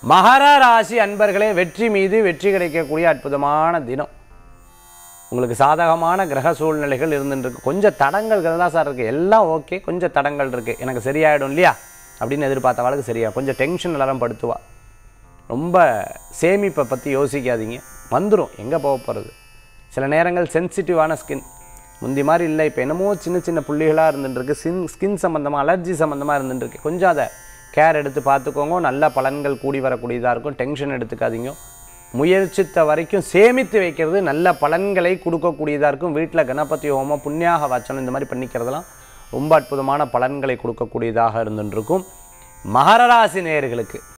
மகர ராசி அன்பர்களே வெற்றி மீது வெற்றி கிடைக்கக்கூடிய அற்புதமான தினம் உங்களுக்கு சாதகமான கிரக சூழ்நிலைகள் இருந்துருக்கு கொஞ்சம் தடங்கல்கள் தான் சார் இருக்குது எல்லாம் ஓகே கொஞ்சம் தடங்கள் இருக்குது எனக்கு சரியாயிடும் இல்லையா அப்படின்னு எதிர்பார்த்தவாளுக்கு சரியா கொஞ்சம் டென்ஷன் எல்லாரும் படுத்துவா ரொம்ப சேமிப்பை பற்றி யோசிக்காதீங்க வந்துடும் எங்கே போக போகிறது சில நேரங்கள் சென்சிட்டிவான ஸ்கின் முந்தி மாதிரி இல்லை இப்போ என்னமோ சின்ன சின்ன புள்ளிகளாக இருந்துட்டுருக்கு ஸ்கின் ஸ்கின் சம்மந்தமாக அலர்ஜி சம்மந்தமாக இருந்துட்டுருக்கு கொஞ்சம் அதை கேர் எடுத்து பார்த்துக்கோங்க நல்ல பலன்கள் கூடி வரக்கூடியதாக இருக்கும் டென்ஷன் எடுத்துக்காதீங்க முயற்சித்த வரைக்கும் சேமித்து வைக்கிறது நல்ல பலன்களை கொடுக்கக்கூடியதாக இருக்கும் வீட்டில் கணபதி ஹோமம் புண்ணியாக வாச்சனம் இந்த மாதிரி பண்ணிக்கிறதெல்லாம் ரொம்ப அற்புதமான பலன்களை கொடுக்கக்கூடியதாக இருந்துருக்கும் மகர ராசி நேயர்களுக்கு